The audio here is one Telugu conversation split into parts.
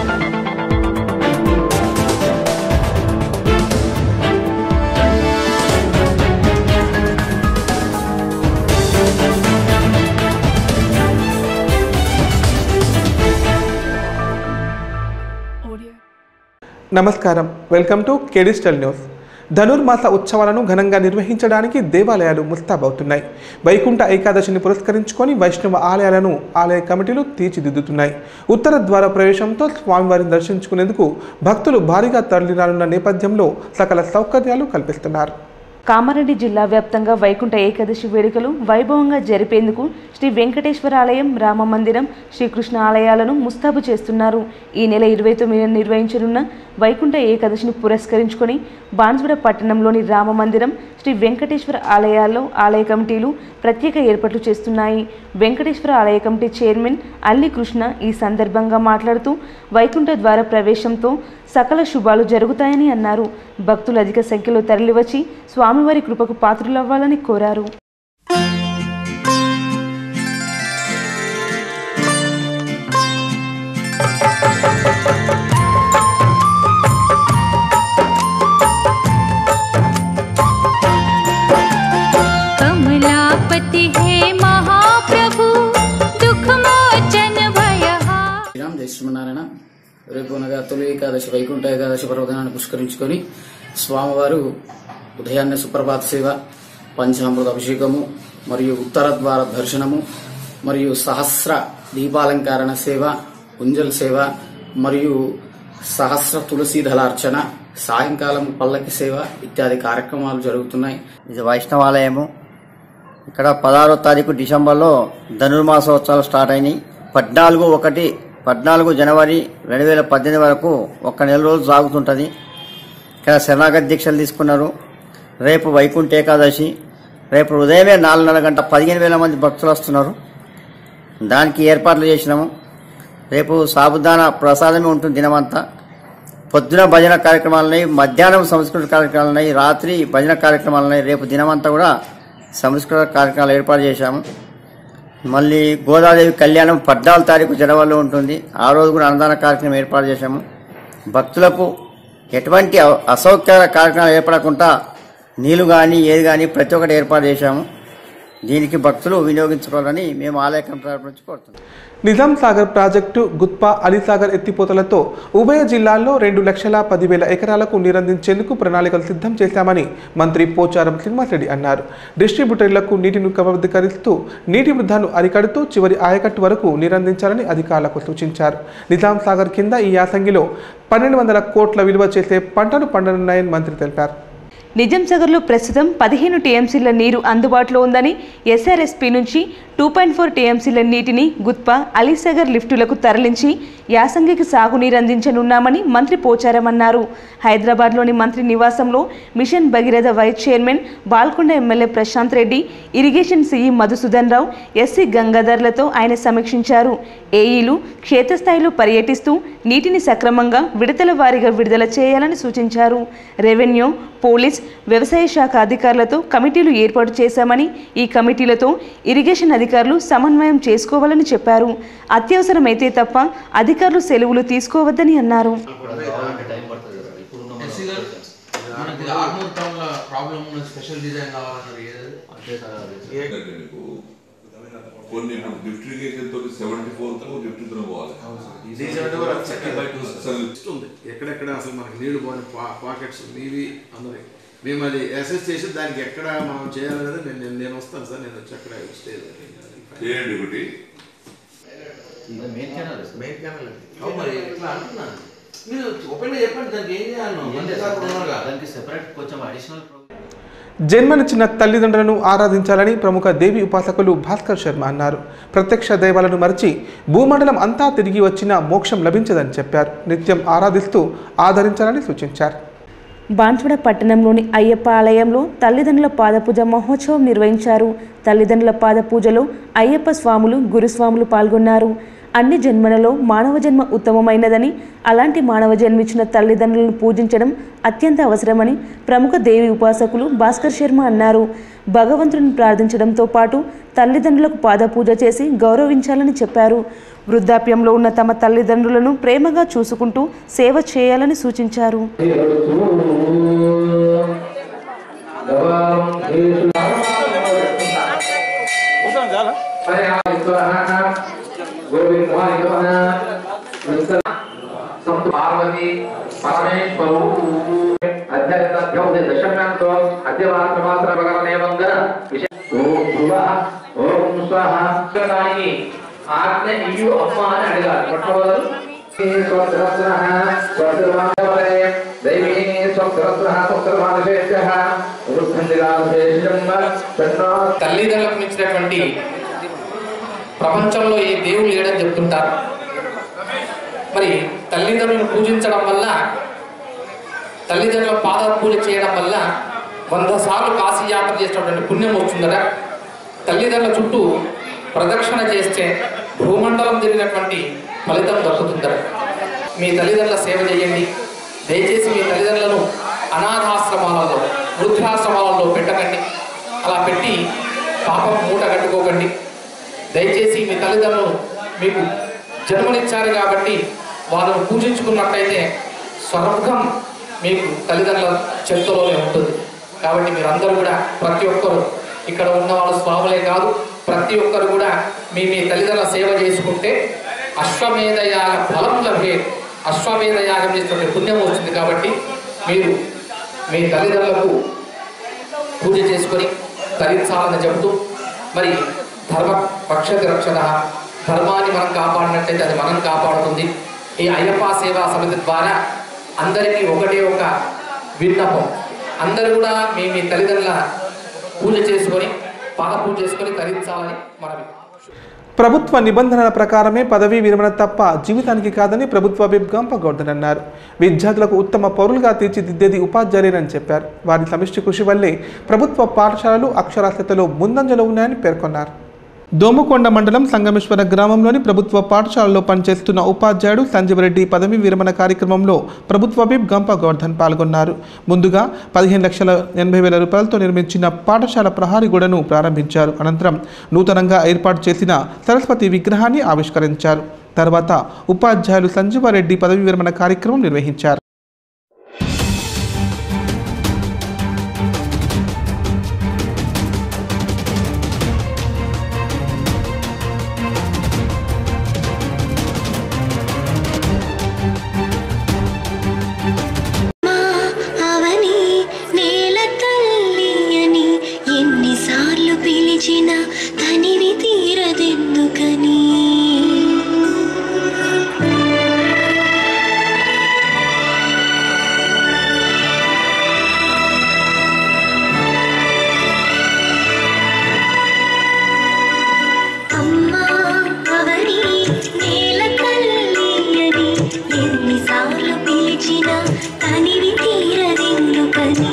నమస్కారం వెల్కమ్ టు కేడిస్టల్ న్యూస్ ధనుర్మాస ఉత్సవాలను ఘనంగా నిర్వహించడానికి దేవాలయాలు ముస్తాబవుతున్నాయి వైకుంఠ ఏకాదశిని పురస్కరించుకొని వైష్ణవ ఆలయాలను ఆలయ కమిటీలు తీర్చిదిద్దుతున్నాయి ఉత్తర ద్వార ప్రవేశంతో స్వామివారిని దర్శించుకునేందుకు భక్తులు భారీగా తరలిరానున్న నేపథ్యంలో సకల సౌకర్యాలు కల్పిస్తున్నారు కామారెడ్డి జిల్లా వ్యాప్తంగా వైకుంఠ ఏకాదశి వేడుకలు వైభవంగా జరిపేందుకు శ్రీ వెంకటేశ్వర ఆలయం రామ మందిరం శ్రీకృష్ణ ఆలయాలను ముస్తాబు చేస్తున్నారు ఈ నెల ఇరవై తొమ్మిదిన నిర్వహించనున్న వైకుంఠ ఏకాదశిని పురస్కరించుకొని బాన్స్వాడ పట్టణంలోని రామ మందిరం శ్రీ వెంకటేశ్వర ఆలయాల్లో ఆలయ కమిటీలు ప్రత్యేక ఏర్పాట్లు చేస్తున్నాయి వెంకటేశ్వర ఆలయ కమిటీ చైర్మన్ అల్లి కృష్ణ ఈ సందర్భంగా మాట్లాడుతూ వైకుంఠ ద్వార ప్రవేశంతో సకల శుభాలు జరుగుతాయని అన్నారు భక్తులు అధిక సంఖ్యలో తరలివచ్చి స్వామివారి కృపకు పాత్రులవ్వాలని కోరారు कमलापति हे महाप्रभु दुख मोचन भयहा శ్రీరామ్ జై శ్రీమన్నారాయణ రేపు అనగా తొలి ఏకాదశి వైకుంఠ ఏకాదశి పర్వదినాన్ని పుష్కరించుకొని స్వామివారు ఉదయాన్నే సుప్రభాత సేవ పంచామృత అభిషేకము మరియు ఉత్తర ద్వార దర్శనము మరియు సహస్ర దీపాలంకరణ సేవ ఉంజల్ సేవ మరియు సహస్ర తులసి దళార్చన సాయంకాలం పల్లకి సేవ ఇత్యాది కార్యక్రమాలు జరుగుతున్నాయి ఇది వైష్ణవాలయము ఇక్కడ పదహారో తారీఖు డిసెంబర్లో ధనుర్మాసోత్సవాలు స్టార్ట్ అయినాయి పద్నాలుగు ఒకటి పద్నాలుగు జనవరి రెండు వేల పద్దెనిమిది వరకు ఒక్క నెల రోజులు సాగుతుంటుంది ఇక్కడ శరణాగతి దీక్షలు తీసుకున్నారు రేపు వైకుంఠ ఏకాదశి రేపు ఉదయమే నాలుగున్నర గంట పదిహేను వేల మంది భక్తులు వస్తున్నారు దానికి ఏర్పాట్లు చేసినాము రేపు సాబుదాన ప్రసాదమే ఉంటుంది దినమంతా పొద్దున భజన కార్యక్రమాలు ఉన్నాయి మధ్యాహ్నం సంస్కృత కార్యక్రమాలు ఉన్నాయి రాత్రి భజన కార్యక్రమాలు ఉన్నాయి రేపు దినమంతా కూడా సంస్కృత కార్యక్రమాలు ఏర్పాటు చేశాము మళ్ళీ గోదాదేవి కళ్యాణం పద్నాలుగు తారీఖు జనవరిలో ఉంటుంది ఆ రోజు కూడా అన్నదాన కార్యక్రమం ఏర్పాటు చేశాము భక్తులకు ఎటువంటి అ- అసౌకర్య కార్యక్రమాలు ఏర్పడకుండా నీళ్లు కానీ ఏది కానీ ప్రతి ఒక్కటి ఏర్పాటు చేశాము దీనికి భక్తులు వినియోగించుకోవాలని మేము ఆలయ కమిటీ తరపు నుంచి కోరుతున్నాం నిజాం సాగర్ ప్రాజెక్టు గుత్పా అలీసాగర్ ఎత్తిపోతలతో ఉభయ జిల్లాల్లో రెండు లక్షల పదివేల ఎకరాలకు నీరందించేందుకు ప్రణాళికలు సిద్ధం చేశామని మంత్రి పోచారం శ్రీనివాసరెడ్డి అన్నారు డిస్ట్రిబ్యూటర్లకు నీటిని క్రమబద్ధీకరిస్తూ నీటి వృద్ధాను అరికడుతూ చివరి ఆయకట్టు వరకు నీరందించాలని అధికారులకు సూచించారు నిజాం సాగర్ కింద ఈ యాసంగిలో పన్నెండు వందల కోట్ల విలువ చేసే పంటలు పండనున్నాయని మంత్రి తెలిపారు నిజాంసాగర్లో ప్రస్తుతం పదిహేను టీఎంసీల నీరు అందుబాటులో ఉందని ఎస్ఆర్ఎస్పీ నుంచి టూ పాయింట్ ఫోర్ టీఎంసీల నీటిని గుత్ప అలీసాగర్ లిఫ్టులకు తరలించి యాసంగికి సాగునీరు అందించనున్నామని మంత్రి పోచారం అన్నారు హైదరాబాద్లోని మంత్రి నివాసంలో mission Bhagiratha vice chairman Balkonda MLA Prashanth Reddy irrigation CE Madhusudan Rao SC గంగాధర్లతో ఆయన సమీక్షించారు ఏఈలు క్షేత్రస్థాయిలో పర్యటిస్తూ నీటిని సక్రమంగా విడతల వారీగా విడుదల చేయాలని సూచించారు రెవెన్యూ పోలీస్ వ్యవసాయ శాఖ అధికారులతో కమిటీలు ఏర్పాటు చేశామని ఈ కమిటీలతో ఇరిగేషన్ అధికారులు సమన్వయం చేసుకోవాలని చెప్పారు అత్యవసరమైతే తప్ప అధికారులు సెలవులు తీసుకోవద్దని అన్నారు ఎస్సీ గారు మనకి ఆర్మూర్ టౌన్ లో ప్రాబ్లం ఉన్న స్పెషల్ డిజైన్ కావాలన్నారు ఏది మీకు కొన్ని ఇప్పుడు లిఫ్ట్ ఇరిగేషన్ తోటి సెవెంటీ ఫోర్ కు లిఫ్ట్ తో పోవాలి లిస్ట్ ఉంది ఎక్కడెక్కడ అసలు మనకి నీళ్లు పోని పాకెట్స్ మీవి అందరి మేము అది అసెస్ చేసి దానికి ఎక్కడ మనం చేయాలనేది నేను నేను- నేను వస్తాను సార్ నేను వచ్చి అక్కడ స్టే చేయండి ఒకటి మెయిన్ కెనాల్ అవును మరి ఇట్లా అంటున్నాను మీరు ఓపెన్ గా చెప్పండి దానికి ఏం చేయాలి మంచి సార్ ఉన్నారుగా. దానికి సెపరేట్ కొంచెం అడిషనల్ జన్మనిచ్చిన తల్లిదండ్రులను ఆరాధించాలని ప్రముఖ దేవి ఉపాసకులు భాస్కర్ శర్మ అన్నారు ప్రత్యక్ష దైవాలను మరిచి భూమండలం అంతా తిరిగి వచ్చిన మోక్షం లభించదని చెప్పారు నిత్యం ఆరాధిస్తూ ఆదరించాలని సూచించారు బాన్స్వాడ పట్టణంలోని అయ్యప్ప ఆలయంలో తల్లిదండ్రుల పాదపూజ మహోత్సవం నిర్వహించారు తల్లిదండ్రుల పాదపూజలో అయ్యప్ప స్వాములు గురుస్వాములు పాల్గొన్నారు అన్ని జన్మలలో మానవ జన్మ ఉత్తమమైనదని అలాంటి మానవ జన్మించిన తల్లిదండ్రులను పూజించడం అత్యంత అవసరమని ప్రముఖ దేవి ఉపాసకులు భాస్కర్ శర్మ అన్నారు భగవంతుని ప్రార్థించడంతో పాటు తల్లిదండ్రులకు పాదపూజ చేసి గౌరవించాలని చెప్పారు వృద్ధాప్యంలో ఉన్న తమ తల్లిదండ్రులను ప్రేమగా చూసుకుంటూ సేవ చేయాలని సూచించారు పార్వతి పరమేశ్వరు అధ్యక్ష దశమ్యంతో అద్యవాత్రమాత్ర భగవనేవంగర ఓం శుభ ఓం స్వహ దానికి ఆజ్ఞ ఇయ్యు అమ్మ అని అడిగారు మొట్టమొదలు తల్లిదండ్రులకు మించినటువంటి ప్రపంచంలో ఏ దేవుడు లేడని చెప్తుంటారు మరి తల్లిదండ్రులను పూజించడం వల్ల తల్లిదండ్రుల పాద పూజ చేయడం వల్ల వంద సార్లు కాశీ యాత్ర చేసినటువంటి పుణ్యం వస్తుందట తల్లిదండ్రుల చుట్టూ ప్రదక్షిణ చేస్తే భూమండలం తిరిగినటువంటి ఫలితం దక్కుతుందట మీ తల్లిదండ్రుల సేవ చేయండి దయచేసి మీ తల్లిదండ్రులను అనాథాశ్రమాలలో వృద్ధాశ్రమాలలో పెట్టకండి అలా పెట్టి పాపం మూట కట్టుకోకండి దయచేసి మీ తల్లిదండ్రులు మీకు జన్మనిచ్చారు కాబట్టి వాళ్ళను పూజించుకున్నట్టయితే స్వర్గం మీకు తల్లిదండ్రుల చేతుల్లోనే ఉంటుంది కాబట్టి మీరందరూ కూడా ప్రతి ఒక్కరు ఇక్కడ ఉన్న వాళ్ళు స్వాములే కాదు ప్రతి ఒక్కరు కూడా మీ మీ తల్లిదండ్రుల సేవ చేసుకుంటే అశ్వమేధయాగ ఫలం లభే అశ్వమేధ యాగం చేసినటువంటి పుణ్యం వస్తుంది కాబట్టి మీరు మీ తల్లిదండ్రులకు పూజ చేసుకొని తరించాలని చెబుతూ మరి ధర్మ పక్షతి రక్షణ ధర్మాన్ని మనం కాపాడినట్టయితే అది మనం కాపాడుతుంది ఈ అయ్యప్ప సేవా సమితి ద్వారా అందరికీ ఒకటే ఒక విన్నపం అందరూ కూడా మీ మీ తల్లిదండ్రుల పూజ చేసుకొని పాద పూజ చేసుకొని తరించాలని మనవి ప్రభుత్వ నిబంధనల ప్రకారమే పదవీ విరమణ తప్ప జీవితానికి కాదని ప్రభుత్వ విప్ గంపగౌడన్ అన్నారు విద్యార్థులకు ఉత్తమ పౌరులుగా తీర్చిదిద్దేది ఉపాధ్యాయులేనని చెప్పారు వారి సమిష్టి కృషి వల్లే ప్రభుత్వ పాఠశాలలు అక్షరాస్యతలో ముందంజలో ఉన్నాయని పేర్కొన్నారు దోమకొండ మండలం సంగమేశ్వర గ్రామంలోని ప్రభుత్వ పాఠశాలలో పనిచేస్తున్న ఉపాధ్యాయుడు సంజీవరెడ్డి పదవీ విరమణ కార్యక్రమంలో ప్రభుత్వ విప్ గంప గోవర్ధన్ పాల్గొన్నారు ముందుగా పదిహేను లక్షల ఎనభై వేల రూపాయలతో నిర్మించిన పాఠశాల ప్రహారీ గోడను ప్రారంభించారు అనంతరం నూతనంగా ఏర్పాటు చేసిన సరస్వతి విగ్రహాన్ని ఆవిష్కరించారు తర్వాత ఉపాధ్యాయులు సంజీవారెడ్డి పదవీ విరమణ కార్యక్రమం నిర్వహించారు అవని నేల తల్లి అని ఎన్నిసార్లు పిలిచిన తనివి తీరదెందుకని అమ్మా అవని నేల తల్లి అని ఎన్నిసార్లు పిలిచిన తనివి తీరదెందుకని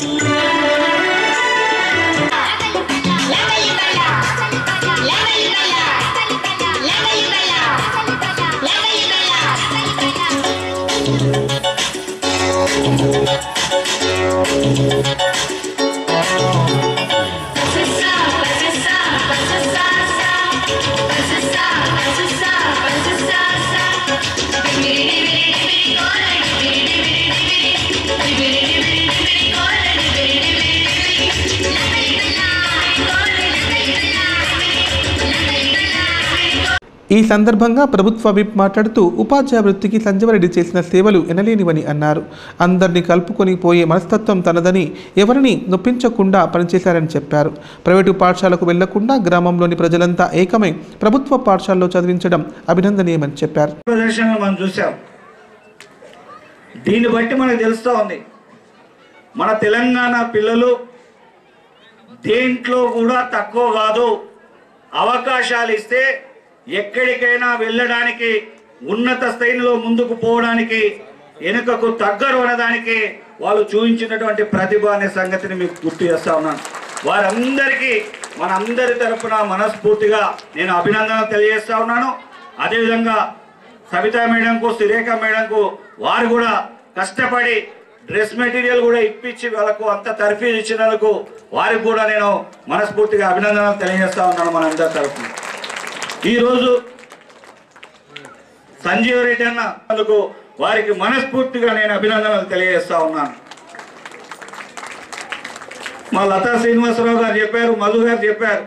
ఈ సందర్భంగా ప్రభుత్వ విప్ మాట్లాడుతూ ఉపాధ్యాయ వృత్తికి సంజీవరెడ్డి చేసిన సేవలు ఎనలేనివని అన్నారు అందరినీ కలుపుకొని పోయే మనస్తత్వం తనదని ఎవరిని నొప్పించకుండా పనిచేశారని చెప్పారు ప్రైవేటు పాఠశాలకు వెళ్లకుండా గ్రామంలోని ప్రజలంతా ఏకమై ప్రభుత్వ పాఠశాలలో చదివించడం అభినందనీయమని చెప్పారు ప్రదర్శనలు మనం చూసాం దీన్ని బట్టి మనకు తెలుస్తూ ఉంది మన తెలంగాణ పిల్లలు దేంట్లో కూడా తక్కువ కాదు అవకాశాలు ఇస్తే ఎక్కడికైనా వెళ్ళడానికి ఉన్నత స్థాయిలో ముందుకు పోవడానికి వెనుకకు తగ్గరు అనడానికి వాళ్ళు చూపించినటువంటి ప్రతిభ అనే సంగతిని మీకు గుర్తు చేస్తా ఉన్నాను వారందరికీ మనందరి తరపున మనస్ఫూర్తిగా నేను అభినందన తెలియజేస్తా ఉన్నాను అదేవిధంగా సవితా మేడంకు సురేఖ మేడంకు వారు కూడా కష్టపడి డ్రెస్ మెటీరియల్ కూడా ఇప్పించి వాళ్ళకు అంత తర్ఫీదు ఇచ్చినందుకు వారికి కూడా నేను మనస్ఫూర్తిగా అభినందనలు తెలియజేస్తా ఉన్నాను మనందరి తరఫున ఈరోజు సంజీవ్ రెడ్డి అన్న అందుకు వారికి మనస్ఫూర్తిగా నేను అభినందనలు తెలియజేస్తా ఉన్నాను మా లతా శ్రీనివాసరావు గారు చెప్పారు మధు గారు చెప్పారు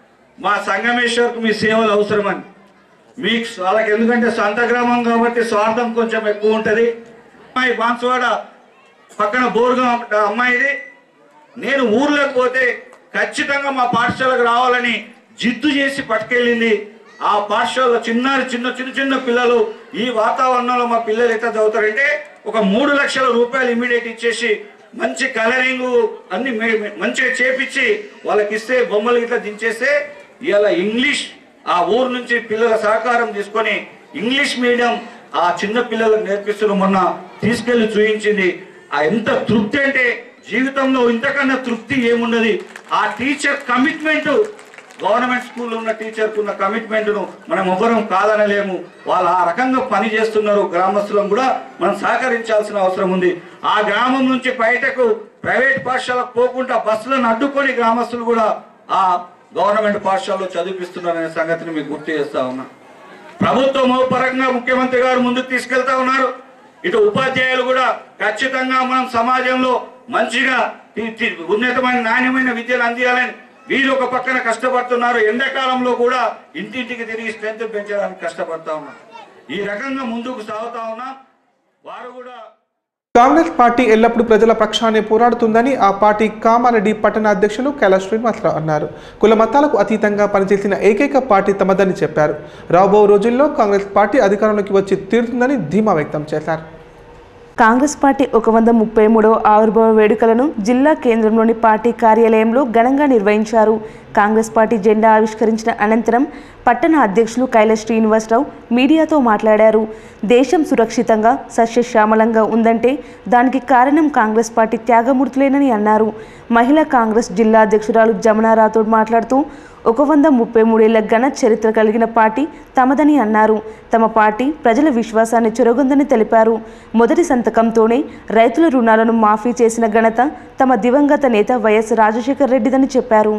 మా సంగమేశ్వర్కు మీ సేవలు అవసరమని మీకు వాళ్ళకి ఎందుకంటే సొంత గ్రామం కాబట్టి స్వార్థం కొంచెం ఎక్కువ ఉంటుంది అమ్మాయి బాన్సువాడ పక్కన బోర్గా అమ్మాయిది నేను ఊర్లోకి పోతే ఖచ్చితంగా మా పాఠశాలకు రావాలని జిద్దు చేసి పట్టుకెళ్ళింది ఆ పాఠశాల చిన్నారి చిన్న చిన్న చిన్న పిల్లలు ఈ వాతావరణంలో మా పిల్లలు ఎట్లా చదువుతారంటే ఒక మూడు లక్షల రూపాయలు ఇమీడియట్ ఇచ్చేసి మంచి కలరింగ్ అన్ని మే- మే- మంచిగా చేపించి వాళ్ళకి ఇస్తే బొమ్మలు ఇట్లా దించేస్తే ఇలా ఇంగ్లీష్ ఆ ఊరు నుంచి పిల్లల సహకారం తీసుకొని ఇంగ్లీష్ మీడియం ఆ చిన్న పిల్లలకు నేర్పిస్తున్న మొన్న తీసుకెళ్లి చూపించింది ఆ ఎంత తృప్తి అంటే జీవితంలో ఇంతకన్నా తృప్తి ఏమున్నది ఆ టీచర్ కమిట్మెంట్ గవర్నమెంట్ స్కూల్లో ఉన్న టీచర్కు ఉన్న కమిట్మెంట్ను మనం ఎవ్వరం కాదనలేము వాళ్ళు ఆ రకంగా పని చేస్తున్నారు గ్రామస్తులం కూడా మనం సహకరించాల్సిన అవసరం ఉంది ఆ గ్రామం నుంచి బయటకు ప్రైవేట్ పాఠశాలకు పోకుండా బస్సులను అడ్డుకొని గ్రామస్తులు కూడా ఆ గవర్నమెంట్ పాఠశాలలో చదివిపిస్తున్నారనే సంగతిని మీకు గుర్తు చేస్తా ఉన్నా ప్రభుత్వం పరంగా ముఖ్యమంత్రి గారు ముందుకు తీసుకెళ్తా ఉన్నారు ఇటు ఉపాధ్యాయులు కూడా ఖచ్చితంగా మనం సమాజంలో మంచిగా తి- తి- ఉన్నతమైన నాణ్యమైన విద్యను అందియాలని వీరు ఒక పక్కన కష్టపడుతున్నారు ఎండాకాలంలో కూడా ఇంటింటికి తిరిగి స్ట్రెంత్ పెంచడానికి కష్టపడతా ఉన్నారు ఈ రకంగా ముందుకు సాగుతా ఉన్నాం వారు కూడా కాంగ్రెస్ పార్టీ ఎల్లప్పుడూ ప్రజల పక్షానే పోరాడుతుందని ఆ పార్టీ కామారెడ్డి పట్టణ అధ్యక్షులు కైలాష్ శ్రీనివాసరావు అన్నారు కుల మతాలకు అతీతంగా పనిచేసిన ఏకైక పార్టీ తమదని చెప్పారు రాబో రోజుల్లో కాంగ్రెస్ పార్టీ అధికారంలోకి వచ్చి తీరుతుందని ధీమా వ్యక్తం చేశారు కాంగ్రెస్ పార్టీ ఒక వంద ముప్పై మూడవ ఆవిర్భావ వేడుకలను జిల్లా కేంద్రంలోని పార్టీ కార్యాలయంలో ఘనంగా నిర్వహించారు కాంగ్రెస్ పార్టీ జెండా ఆవిష్కరించిన అనంతరం పట్టణ అధ్యక్షులు కైలాష్ శ్రీనివాసరావు మీడియాతో మాట్లాడారు దేశం సురక్షితంగా సస్యశ్యామలంగా ఉందంటే దానికి కారణం కాంగ్రెస్ పార్టీ త్యాగమూర్తులేనని అన్నారు మహిళా కాంగ్రెస్ జిల్లా అధ్యక్షురాలు జమునా రాథోడ్ మాట్లాడుతూ ఒక వంద ముప్పై మూడేళ్ల ఘన చరిత్ర కలిగిన పార్టీ తమదని అన్నారు తమ పార్టీ ప్రజల విశ్వాసాన్ని చొరగొందని తెలిపారు మొదటి సంతకంతోనే రైతుల రుణాలను మాఫీ చేసిన ఘనత తమ దివంగత నేత వైఎస్ రాజశేఖర్ రెడ్డిదని చెప్పారు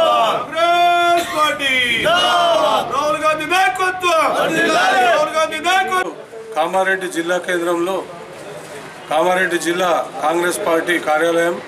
కామారెడ్డి జిల్లా కేంద్రంలో కామారెడ్డి జిల్లా కాంగ్రెస్ పార్టీ కార్యాలయం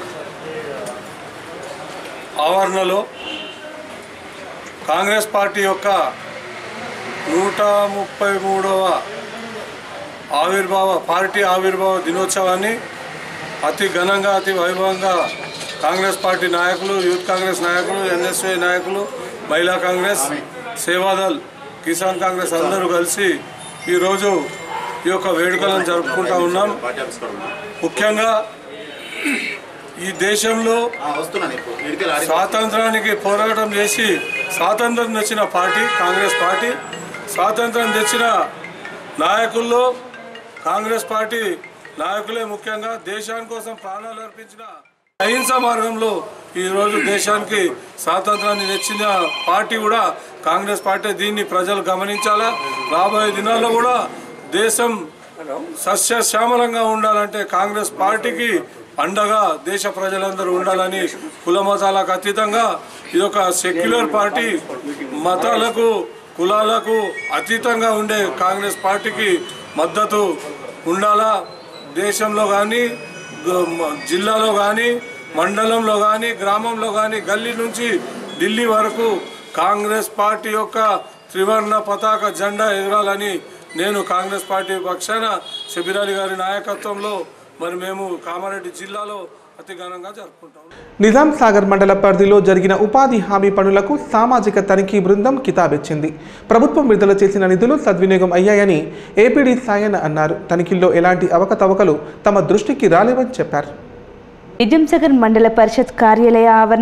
ఆవరణలో కాంగ్రెస్ పార్టీ యొక్క నూట ముప్పై మూడవ ఆవిర్భావ పార్టీ ఆవిర్భావ దినోత్సవాన్ని అతి ఘనంగా అతి వైభవంగా కాంగ్రెస్ పార్టీ నాయకులు యూత్ కాంగ్రెస్ నాయకులు ఎన్ఎస్ఏ నాయకులు మహిళా కాంగ్రెస్ సేవాదల్ కిసాన్ కాంగ్రెస్ అందరూ కలిసి ఈరోజు ఈ యొక్క వేడుకలను జరుపుకుంటా ఉన్నాం ముఖ్యంగా ఈ దేశంలో స్వాతంత్రానికి పోరాటం చేసి స్వాతంత్రం తెచ్చిన పార్టీ కాంగ్రెస్ పార్టీ స్వాతంత్రం తెచ్చిన నాయకుల్లో కాంగ్రెస్ పార్టీ నాయకులే ముఖ్యంగా దేశాని కోసం ప్రాణాలు అర్పించిన అహింస మార్గంలో ఈ రోజు దేశానికి స్వాతంత్రాన్ని తెచ్చిన పార్టీ కూడా కాంగ్రెస్ పార్టీ దీన్ని ప్రజలు గమనించాలా రాబోయే దినాల్లో కూడా దేశం సస్యశ్యామలంగా ఉండాలంటే కాంగ్రెస్ పార్టీకి అండగా దేశ ప్రజలందరూ ఉండాలని కుల మతాలకు అతీతంగా ఇది ఒక సెక్యులర్ పార్టీ మతాలకు కులాలకు అతీతంగా ఉండే కాంగ్రెస్ పార్టీకి మద్దతు ఉండాలా దేశంలో కానీ జిల్లాలో కానీ మండలంలో కానీ గ్రామంలో కానీ గల్లీ నుంచి ఢిల్లీ వరకు కాంగ్రెస్ పార్టీ యొక్క త్రివర్ణ పతాక జెండా ఎగరాలని నేను కాంగ్రెస్ పార్టీ పక్షాన శబిరాలి గారి నాయకత్వంలో మరి మేము కామారెడ్డి జిల్లాలో అతి ఘనంగా జరుపుకుంటాం నిజాం సాగర్ మండల పరిధిలో జరిగిన ఉపాధి హామీ పనులకు సామాజిక తనిఖీ బృందం కితాబిచ్చింది ప్రభుత్వం విడుదల చేసిన నిధులు సద్వినియోగం అయ్యాయని ఏపీడీ సాయన్ అన్నారు తనిఖీల్లో ఎలాంటి అవకతవకలు తమ దృష్టికి రాలేవని చెప్పారు నిజాంసాగర్ మండల పరిషత్ కార్యాలయ ఆవరణలో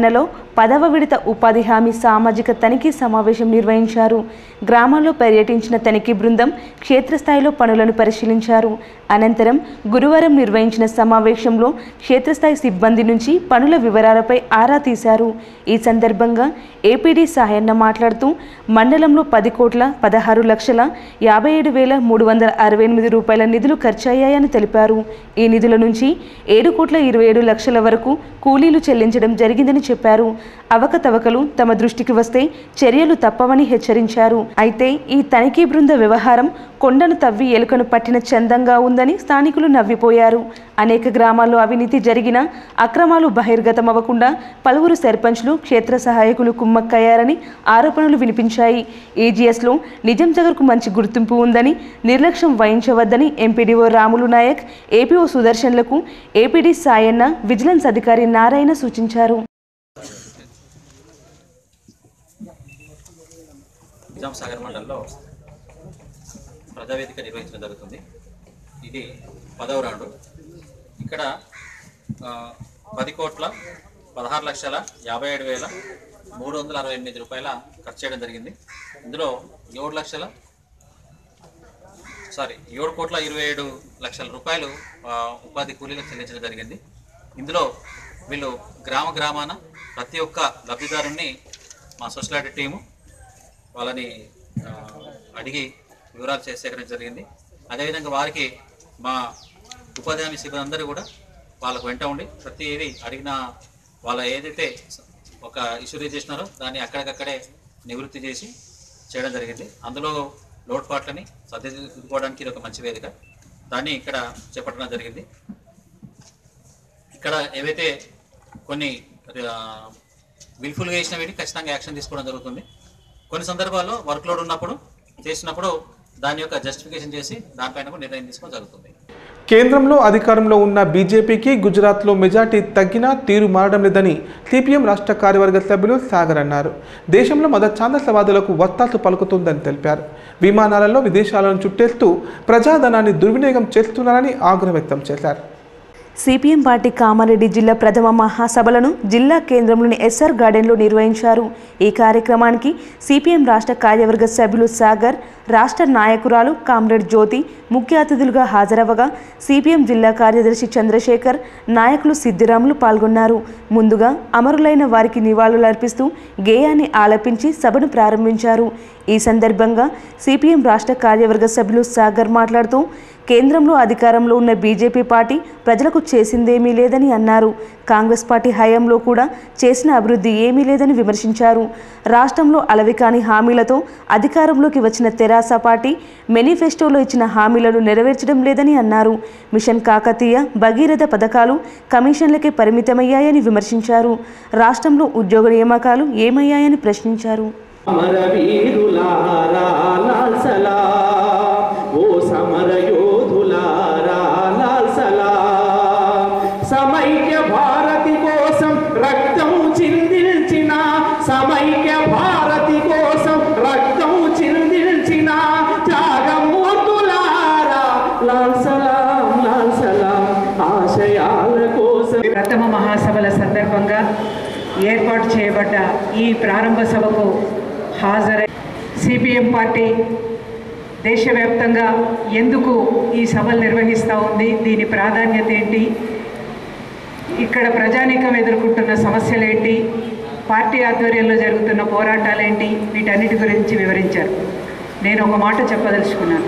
పదవ విడత ఉపాధి హామీ సామాజిక తనిఖీ సమావేశం నిర్వహించారు గ్రామాల్లో పర్యటించిన తనిఖీ బృందం క్షేత్రస్థాయిలో పనులను పరిశీలించారు అనంతరం గురువారం నిర్వహించిన సమావేశంలో క్షేత్రస్థాయి సిబ్బంది నుంచి పనుల వివరాలపై ఆరా తీశారు ఈ సందర్భంగా ఏపీడీ సాయన్న మాట్లాడుతూ మండలంలో పది కోట్ల పదహారు లక్షల యాభై ఏడు వేల మూడు వందల అరవై ఎనిమిది రూపాయల నిధులు ఖర్చయ్యాయని తెలిపారు ఈ నిధుల నుంచి ఏడు కోట్ల ఇరవై ఏడు లక్షల వరకు కూలీలు చెల్లించడం జరిగిందని చెప్పారు అవకతవకలు తమ దృష్టికి వస్తే చర్యలు తప్పవని హెచ్చరించారు అయితే ఈ తనిఖీ బృంద వ్యవహారం కొండను తవ్వి ఎలుకను పట్టిన చందంగా ఉందని స్థానికులు నవ్విపోయారు అనేక గ్రామాల్లో అవినీతి జరిగినా అక్రమాలు బహిర్గతమవ్వకుండా పలువురు సర్పంచ్లు క్షేత్ర సహాయకులు కుమ్మక్కయ్యారని ఆరోపణలు వినిపించాయి ఏజీఎస్లో నిజం జగర్కు మంచి గుర్తింపు ఉందని నిర్లక్ష్యం వహించవద్దని ఎంపీడీఓ రాములు నాయక్ ఏపీఓ సుదర్శన్లకు ఏపీడీ సాయన్న విజిలెన్స్ అధికారి నారాయణ సూచించారు నిజాం సాగర్ మండలంలో ప్రజావేదిక నిర్వహించడం జరుగుతుంది ఇది పదవ రౌండ్ ఇక్కడ ఆ, పది కోట్ల పదహారు లక్షల యాభై ఏడు వేల మూడు వందల అరవై ఎనిమిది రూపాయల ఖర్చు చేయడం జరిగింది ఇందులో ఏడు లక్షల సారీ ఏడు కోట్ల ఇరవై ఏడు లక్షల రూపాయలు ఆ, ఉపాధి కూలీలకు చెల్లించడం జరిగింది ఇందులో వీళ్ళు గ్రామ గ్రామాన ప్రతి ఒక్క లబ్ధిదారుణ్ణి మా సోషలాలిటీ టీము వాళ్ళని ఆ, అడిగి వివరాలు చే- సేకరించడం జరిగింది అదేవిధంగా వారికి మా ఉపాధి హామీ సిబ్బంది అందరూ కూడా వాళ్ళకు వెంట ఉండి ప్రతిదీ అడిగిన వాళ్ళ ఏదైతే స- ఒక ఇష్యూ రేజ్ చేసినారో దాన్ని అక్కడికక్కడే నివృత్తి చేసి చేయడం జరిగింది అందులో లోటుపాట్లని సర్దిద్దుకోవడానికి ఇది ఒక మంచి వేదిక దాన్ని ఇక్కడ చేపట్టడం జరిగింది ఇక్కడ ఏవైతే కొన్ని విల్ఫుల్గా చేసిన వీటికి ఖచ్చితంగా యాక్షన్ తీసుకోవడం జరుగుతుంది కొన్ని సందర్భాల్లో వర్క్ లోడ్ ఉన్నప్పుడు చేసినప్పుడు దాని యొక్క జస్టిఫికేషన్ చేసి దానిపైన కూడా నిర్ణయం తీసుకోవడం జరుగుతుంది కేంద్రంలో అధికారంలో ఉన్న బీజేపీకి గుజరాత్లో మెజార్టీ తగ్గినా తీరు మారడం లేదని సిపిఎం రాష్ట్ర కార్యవర్గ సభ్యులు సాగర్ అన్నారు దేశంలో మత ఛాందసవాదులకు వత్తాసు పలుకుతుందని తెలిపారు విమానాలలో విదేశాలను చుట్టేస్తూ ప్రజాధనాన్ని దుర్వినియోగం చేస్తున్నారని ఆగ్రహం వ్యక్తం చేశారు సిపిఎం పార్టీ కామారెడ్డి జిల్లా ప్రథమ మహాసభలను జిల్లా కేంద్రంలోని ఎస్ఆర్ గార్డెన్లో నిర్వహించారు ఈ కార్యక్రమానికి సిపిఎం రాష్ట్ర కార్యవర్గ సభ్యులు సాగర్ రాష్ట్ర నాయకురాలు కామ్రేడ్ జ్యోతి ముఖ్య అతిథులుగా హాజరవ్వగా సిపిఎం జిల్లా కార్యదర్శి చంద్రశేఖర్ నాయకులు సిద్దిరాములు పాల్గొన్నారు ముందుగా అమరులైన వారికి నివాళులర్పిస్తూ గేయాన్ని ఆలపించి సభను ప్రారంభించారు ఈ సందర్భంగా సిపిఎం రాష్ట్ర కార్యవర్గ సభ్యులు సాగర్ మాట్లాడుతూ కేంద్రంలో అధికారంలో ఉన్న బీజేపీ పార్టీ ప్రజలకు చేసిందేమీ లేదని అన్నారు కాంగ్రెస్ పార్టీ హయాంలో కూడా చేసిన అభివృద్ధి ఏమీ లేదని విమర్శించారు రాష్ట్రంలో అలవికాని హామీలతో అధికారంలోకి వచ్చిన తెరాస పార్టీ మేనిఫెస్టోలో ఇచ్చిన హామీలను నెరవేర్చడం లేదని అన్నారు మిషన్ కాకతీయ భగీరథ పథకాలు కమిషన్లకే పరిమితమయ్యాయని విమర్శించారు రాష్ట్రంలో ఉద్యోగ నియామకాలు ఏమయ్యాయని ప్రశ్నించారు అమరవీరులారా లాల్ సలాం ఓ సమర యోధులారా లాల్ సలాం సమైక్య భారతి కోసం రక్తం చిందించిన సమైక్య భారతి కోసం రక్తం చిందించిన త్యాగమూర్తులారా లాల్ సలాం లాల్ సలాం ఆశయాల కోసం ప్రథమ మహాసభల సందర్భంగా ఏర్పాటు చేయబడ్డ ఈ ప్రారంభ సభకు హాజరై సిపిఎం పార్టీ దేశవ్యాప్తంగా ఎందుకు ఈ సభలు నిర్వహిస్తూ ఉంది దీని ప్రాధాన్యత ఏంటి ఇక్కడ ప్రజానీకం ఎదుర్కొంటున్న సమస్యలు ఏంటి పార్టీ ఆధ్వర్యంలో జరుగుతున్న పోరాటాలు ఏంటి వీటన్నిటి గురించి వివరించారు నేను ఒక మాట చెప్పదలుచుకున్నాను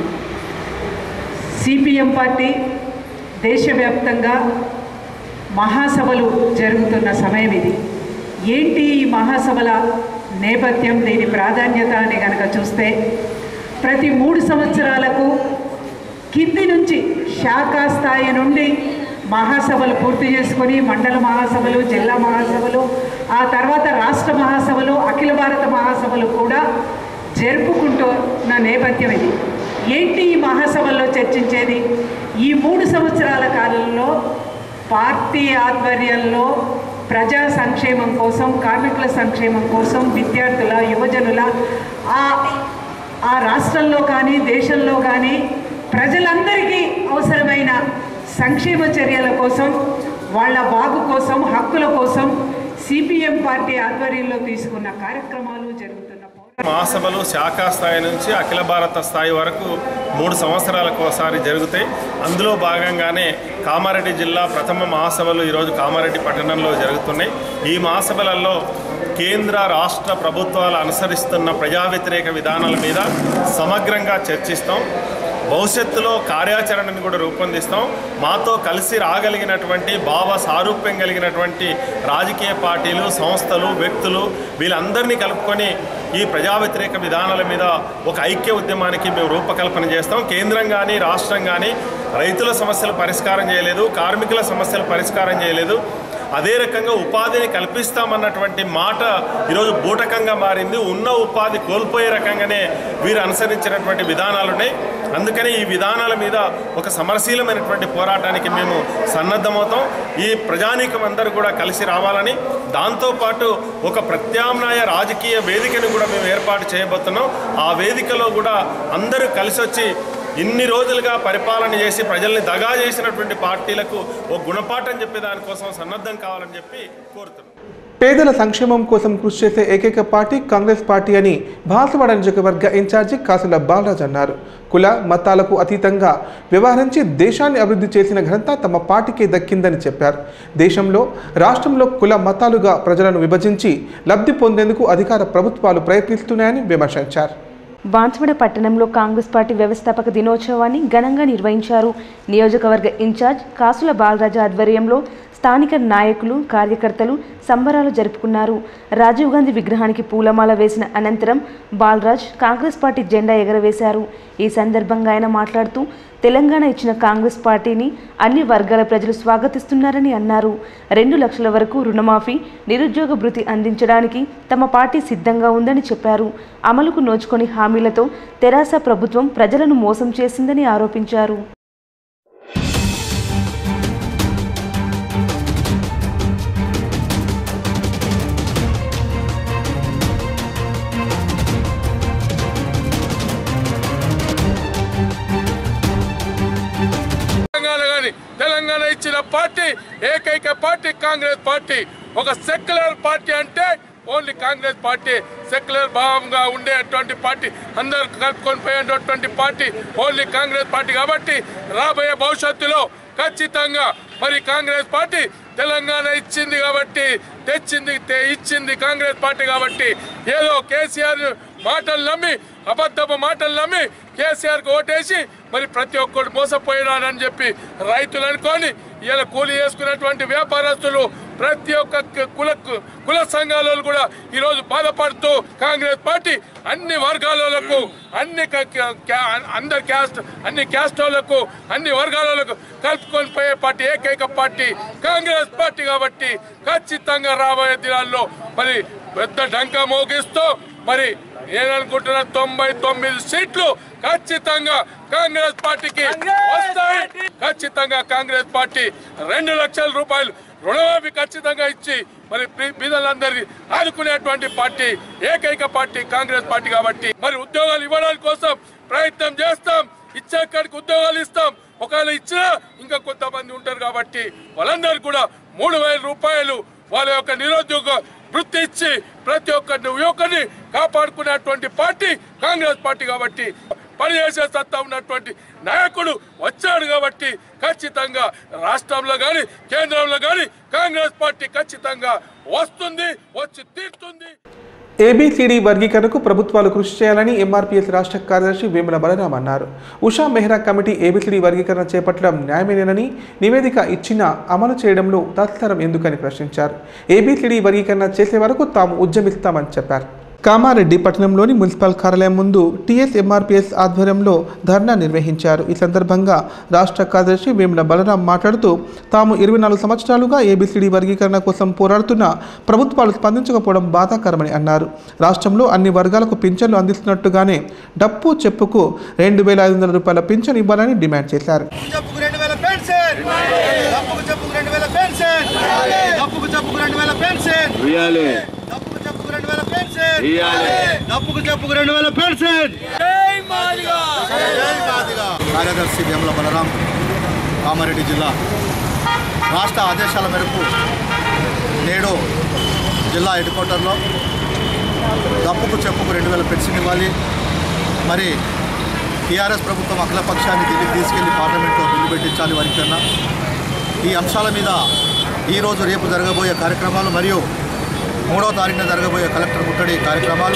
సిపిఎం పార్టీ దేశవ్యాప్తంగా మహాసభలు జరుగుతున్న సమయం ఇది ఏంటి ఈ మహాసభల నేపథ్యం దీని ప్రాధాన్యత అని కనుక చూస్తే ప్రతి మూడు సంవత్సరాలకు కింది నుంచి శాఖా స్థాయి నుండి మహాసభలు పూర్తి చేసుకొని మండల మహాసభలు జిల్లా మహాసభలు ఆ తర్వాత రాష్ట్ర మహాసభలు అఖిల భారత మహాసభలు కూడా జరుపుకుంటున్న నేపథ్యం ఇది ఏంటి ఈ మహాసభల్లో చర్చించేది ఈ మూడు సంవత్సరాల కాలంలో పార్టీ ఆధ్వర్యంలో ప్రజా సంక్షేమం కోసం కార్మికుల సంక్షేమం కోసం విద్యార్థుల యువజనుల ఆ ఆ రాష్ట్రంలో కానీ దేశంలో కానీ ప్రజలందరికీ అవసరమైన సంక్షేమ చర్యల కోసం వాళ్ళ బాగు కోసం హక్కుల కోసం సిపిఎం పార్టీ ఆధ్వర్యంలో తీసుకున్న కార్యక్రమాలు జరుగుతున్న మహాసభలు శాఖా స్థాయి నుంచి అఖిల భారత స్థాయి వరకు మూడు సంవత్సరాలకు ఒకసారి జరుగుతాయి అందులో భాగంగానే కామారెడ్డి జిల్లా ప్రథమ మహాసభలు ఈరోజు కామారెడ్డి పట్టణంలో జరుగుతున్నాయి ఈ మహాసభలలో కేంద్ర రాష్ట్ర ప్రభుత్వాలు అనుసరిస్తున్న ప్రజా వ్యతిరేక విధానాల మీద సమగ్రంగా చర్చిస్తాం భవిష్యత్తులో కార్యాచరణను కూడా రూపొందిస్తాం మాతో కలిసి రాగలిగినటువంటి భావ సారూప్యం కలిగినటువంటి రాజకీయ పార్టీలు సంస్థలు వ్యక్తులు వీళ్ళందరినీ కలుపుకొని ఈ ప్రజా వ్యతిరేక విధానాల మీద ఒక ఐక్య ఉద్యమానికి మేము రూపకల్పన చేస్తాం కేంద్రం కానీ రాష్ట్రం కానీ రైతుల సమస్యలు పరిష్కారం చేయలేదు కార్మికుల సమస్యలు పరిష్కారం చేయలేదు అదే రకంగా ఉపాధిని కల్పిస్తామన్నటువంటి మాట ఈరోజు బూటకంగా మారింది ఉన్న ఉపాధి కోల్పోయే రకంగానే వీరు అనుసరించినటువంటి విధానాలు ఉన్నాయి అందుకని ఈ విధానాల మీద ఒక సమరశీలమైనటువంటి పోరాటానికి మేము సన్నద్ధమవుతాం ఈ ప్రజానీకం అందరూ కూడా కలిసి రావాలని దాంతోపాటు ఒక ప్రత్యామ్నాయ రాజకీయ వేదికను కూడా మేము ఏర్పాటు చేయబోతున్నాం ఆ వేదికలో కూడా అందరూ కలిసి వచ్చి ఇన్ని రోజులుగా పరిపాలన చేసి ప్రజల్ని దగా చేసినటువంటి పార్టీలకు ఒక గుణపాఠం చెప్పే దానికోసం సన్నద్ధం కావాలని చెప్పి కోరుతున్నాం పేదల సంక్షేమం కోసం కృషి చేసే ఏకైక పార్టీ కాంగ్రెస్ పార్టీ అని బాన్సువాడ నియోజకవర్గ ఇన్ఛార్జి కాసుల బాలరాజ్ అన్నారు కుల మతాలకు అతీతంగా వ్యవహరించి దేశాన్ని అభివృద్ధి చేసిన ఘనత తమ పార్టీకే దక్కిందని చెప్పారు దేశంలో రాష్ట్రంలో కుల మతాలుగా ప్రజలను విభజించి లబ్ధి పొందేందుకు అధికార ప్రభుత్వాలు ప్రయత్నిస్తున్నాయని విమర్శించారు బాన్స్వాడ పట్టణంలో కాంగ్రెస్ పార్టీ వ్యవస్థాపక దినోత్సవాన్ని ఘనంగా నిర్వహించారు నియోజకవర్గ ఇన్ఛార్జ్ కాసుల బాలరాజు ఆధ్వర్యంలో స్థానిక నాయకులు కార్యకర్తలు సంబరాలు జరుపుకున్నారు రాజీవ్ గాంధీ విగ్రహానికి పూలమాల వేసిన అనంతరం బాలరాజ్ కాంగ్రెస్ పార్టీ జెండా ఎగరవేశారు ఈ సందర్భంగా ఆయన మాట్లాడుతూ తెలంగాణ ఇచ్చిన కాంగ్రెస్ పార్టీని అన్ని వర్గాల ప్రజలు స్వాగతిస్తున్నారని అన్నారు రెండు లక్షల వరకు రుణమాఫీ నిరుద్యోగ భృతి అందించడానికి తమ పార్టీ సిద్ధంగా ఉందని చెప్పారు అమలుకు నోచుకొని హామీలతో తెరాస ప్రభుత్వం ప్రజలను మోసం చేసిందని ఆరోపించారు తెలంగాణ కానీ తెలంగాణ ఇచ్చిన పార్టీ ఏకైక పార్టీ కాంగ్రెస్ పార్టీ ఒక సెక్యులర్ పార్టీ అంటే ఓన్లీ కాంగ్రెస్ పార్టీ సెక్యులర్ భావంగా ఉండేటువంటి పార్టీ అందరు కలుపుకొని పోయేటటువంటి పార్టీ ఓన్లీ కాంగ్రెస్ పార్టీ కాబట్టి రాబోయే భవిష్యత్తులో ఖచ్చితంగా మరి కాంగ్రెస్ పార్టీ తెలంగాణ ఇచ్చింది కాబట్టి తెచ్చింది తె- ఇచ్చింది కాంగ్రెస్ పార్టీ కాబట్టి ఏదో కేసీఆర్ మాటలు నమ్మి అబద్ధపు మాటలు నమ్మి కేసీఆర్కి ఓటేసి మరి ప్రతి ఒక్కడు మోసపోయినాడని చెప్పి రైతులు అనుకొని ఇలా కూలి చేసుకున్నటువంటి వ్యాపారస్తులు ప్రతి ఒక్క క- కుల కుల సంఘాల వాళ్ళు కూడా ఈరోజు బాధపడుతూ కాంగ్రెస్ పార్టీ అన్ని వర్గాలకు అన్ని క- క- క్యా- అందరి క్యాస్ట్ అన్ని క్యాస్ట్ వాళ్ళకు అన్ని వర్గాలకు కలుపుకొని పోయే పార్టీ ఏకైక పార్టీ కాంగ్రెస్ పార్టీ కాబట్టి ఖచ్చితంగా రాబోయే దినాల్లో మరి పెద్ద డంకా మోగిస్తూ మరి నేననుకుంటున్న తొంభై తొమ్మిది సీట్లు ఖచ్చితంగా కాంగ్రెస్ పార్టీకి వస్తాయి ఖచ్చితంగా కాంగ్రెస్ పార్టీ రెండు లక్షల రూపాయలు రుణమాఫీ ఖచ్చితంగా ఇచ్చి మరి బీ- బీదలందరినీ ఆదుకునేటువంటి పార్టీ ఏకైక పార్టీ కాంగ్రెస్ పార్టీ కాబట్టి మరి ఉద్యోగాలు ఇవ్వడానికి కోసం ప్రయత్నం చేస్తాం ఇచ్చేకాడికి ఉద్యోగాలు ఇస్తాం ఒకవేళ ఇచ్చినా ఇంకా కొంతమంది ఉంటారు కాబట్టి వాళ్ళందరూ కూడా మూడు వేల రూపాయలు వాళ్ళ యొక్క నిరుద్యోగ వృత్తి ఇచ్చి ప్రతి ఒక్క యువకుని కాపాడుకునేటువంటి పార్టీ కాంగ్రెస్ పార్టీ కాబట్టి పనిచేసే సత్తా ఉన్నటువంటి నాయకుడు వచ్చాడు కాబట్టి ఖచ్చితంగా రాష్ట్రంలో కానీ కేంద్రంలో కానీ కాంగ్రెస్ పార్టీ ఖచ్చితంగా వస్తుంది వచ్చి తీరుతుంది ఏబిసిడి వర్గీకరణకు ప్రభుత్వాలు కృషి చేయాలని ఎంఆర్పీఎస్ రాష్ట్ర కార్యదర్శి వేముల బలరాం అన్నారు ఉషా మెహ్రా కమిటీ ఏబిసిడి వర్గీకరణ చేపట్టడం న్యాయమేనని నివేదిక ఇచ్చినా అమలు చేయడంలో తత్సరం ఎందుకని ప్రశ్నించారు ఏబిసిడి వర్గీకరణ చేసే వరకు తాము ఉద్యమిస్తామని చెప్పారు కామారెడ్డి పట్టణంలోని మున్సిపల్ కార్యాలయం ముందు టీఎస్ ఎంఆర్పీఎస్ ఆధ్వర్యంలో ధర్నా నిర్వహించారు ఈ సందర్భంగా రాష్ట్ర కార్యదర్శి వేముల బలరాం మాట్లాడుతూ తాము ఇరవై నాలుగు సంవత్సరాలుగా ఏబిసిడి వర్గీకరణ కోసం పోరాడుతున్న ప్రభుత్వాలు స్పందించకపోవడం బాధాకరమని అన్నారు రాష్ట్రంలో అన్ని వర్గాలకు పింఛన్లు అందిస్తున్నట్టుగానే డప్పు చెప్పుకు రెండు వేల ఐదు వందల రూపాయల పింఛన్ ఇవ్వాలని డిమాండ్ చేశారు చెప్పుకు రెండు వేల పెన్షన్ డప్పుకు చెప్పుకు రెండు వేల పెన్షన్ డప్పుకు చెప్పుకు రెండు వేల పెన్షన్ డప్పుకు చెప్పుకు రెండు వేల పెన్షన్ డప్పుకు చెప్పుకు రెండు వేల పెన్షన్ జై మాదిగా జై మాదిగా కార్యదర్శి వేముల బలరాం కామారెడ్డి జిల్లా రాష్ట్ర ఆదేశాల మేరకు నేడు జిల్లా హెడ్ క్వార్టర్లో దప్పుకు చెప్పుకు రెండు వేల పెన్షన్ ఇవ్వాలి మరి టీఆర్ఎస్ ప్రభుత్వం అఖిలపక్షాన్ని ఢిల్లీకి తీసుకెళ్లి పార్లమెంట్లో బిల్లు పెట్టించాలి వారి కన్నా ఈ అంశాల మీద ఈరోజు రేపు జరగబోయే కార్యక్రమాలు మరియు మూడవ తారీఖున జరగబోయే కలెక్టర్ ముట్టడి కార్యక్రమాలు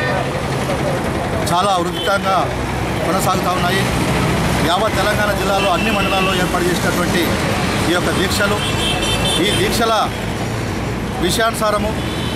చాలా ఉధృతంగా కొనసాగుతూ ఉన్నాయి యావత్ తెలంగాణ జిల్లాలో అన్ని మండలాల్లో ఏర్పాటు చేసినటువంటి ఈ యొక్క దీక్షలు ఈ దీక్షల విషయానుసారము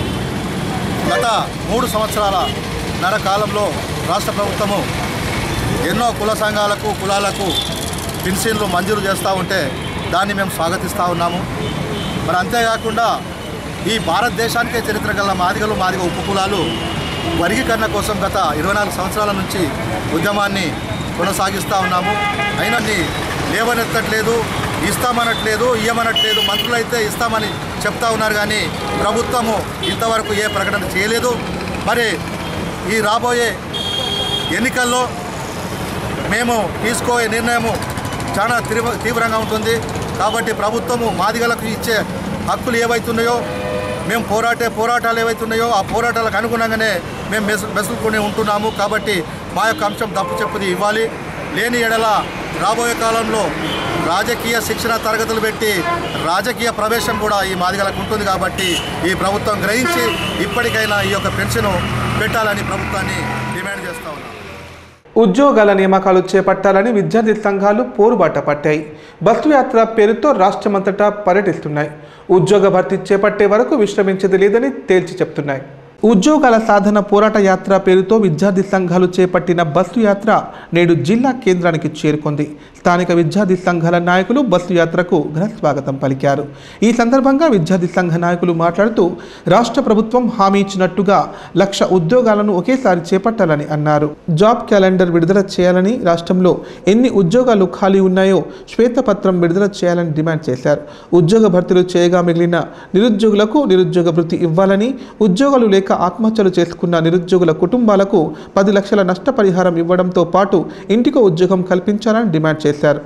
గత మూడు సంవత్సరాల నర కాలంలో రాష్ట్ర ప్రభుత్వము ఎన్నో కుల సంఘాలకు కులాలకు పెన్షన్లు మంజూరు చేస్తూ ఉంటే దాన్ని మేము స్వాగతిస్తూ ఉన్నాము మరి అంతేకాకుండా ఈ భారతదేశానికే చరిత్ర గల మాదిగలు మాదిగ ఉప కులాలు వర్గీకరణ కోసం గత ఇరవై నాలుగు సంవత్సరాల నుంచి ఉద్యమాన్ని కొనసాగిస్తూ ఉన్నాము అయినా లేవనెత్తట్లేదు ఇస్తామనట్లేదు ఇయ్యమనట్లేదు మంత్రులైతే ఇస్తామని చెప్తా ఉన్నారు కానీ ప్రభుత్వము ఇంతవరకు ఏ ప్రకటన చేయలేదు మరి ఈ రాబోయే ఎన్నికల్లో మేము తీసుకోయే నిర్ణయము చాలా తీవ్ర తీవ్రంగా ఉంటుంది కాబట్టి ప్రభుత్వము మాదిగలకు ఇచ్చే హక్కులు ఏవైతున్నాయో మేము పోరాటే పోరాటాలు ఏవైతున్నాయో ఆ పోరాటాలకు అనుగుణంగానే మేము మెసు మెసులుకొని ఉంటున్నాము కాబట్టి మా యొక్క అంశం తప్పు చెప్పుది ఇవ్వాలి లేని ఎడల రాబోయే కాలంలో రాజకీయ శిక్షణ తరగతులు పెట్టి రాజకీయ ప్రవేశం కూడా ఈ మాదిగలకు ఉంటుంది కాబట్టి ఈ ప్రభుత్వం గ్రహించి ఇప్పటికైనా ఈ యొక్క పెన్షన్ పెట్టాలని ప్రభుత్వాన్ని డిమాండ్ చేస్తా ఉన్నాం ఉద్యోగాల నియామకాలు చేపట్టాలని విద్యార్థి సంఘాలు పోరుబాట పట్టాయి బస్సు యాత్ర పేరుతో రాష్ట్రమంతటా పర్యటిస్తున్నాయి ఉద్యోగ భర్తీ చేపట్టే వరకు విశ్రమించేది లేదని తేల్చి చెప్తున్నాయి ఉద్యోగాల సాధన పోరాట యాత్ర పేరుతో విద్యార్థి సంఘాలు చేపట్టిన బస్సు యాత్ర నేడు జిల్లా కేంద్రానికి చేరుకుంది స్థానిక విద్యార్థి సంఘాల నాయకులు బస్సు యాత్రకు ఘన స్వాగతం పలికారు ఈ సందర్భంగా విద్యార్థి సంఘ నాయకులు మాట్లాడుతూ రాష్ట్ర ప్రభుత్వం హామీ ఇచ్చినట్టుగా లక్ష ఉద్యోగాలను ఒకేసారి చేపట్టాలని అన్నారు జాబ్ క్యాలెండర్ విడుదల చేయాలని రాష్ట్రంలో ఎన్ని ఉద్యోగాలు ఖాళీ ఉన్నాయో శ్వేతపత్రం విడుదల చేయాలని డిమాండ్ చేశారు ఉద్యోగ భర్తీలు చేయగా మిగిలిన నిరుద్యోగులకు నిరుద్యోగ వృత్తి ఇవ్వాలని ఉద్యోగాలు లేక ఆత్మహత్యలు చేసుకున్న నిరుద్యోగుల కుటుంబాలకు పది లక్షల నష్టపరిహారం ఇవ్వడంతో పాటు ఇంటికో ఉద్యోగం కల్పించాలని డిమాండ్ చేశారు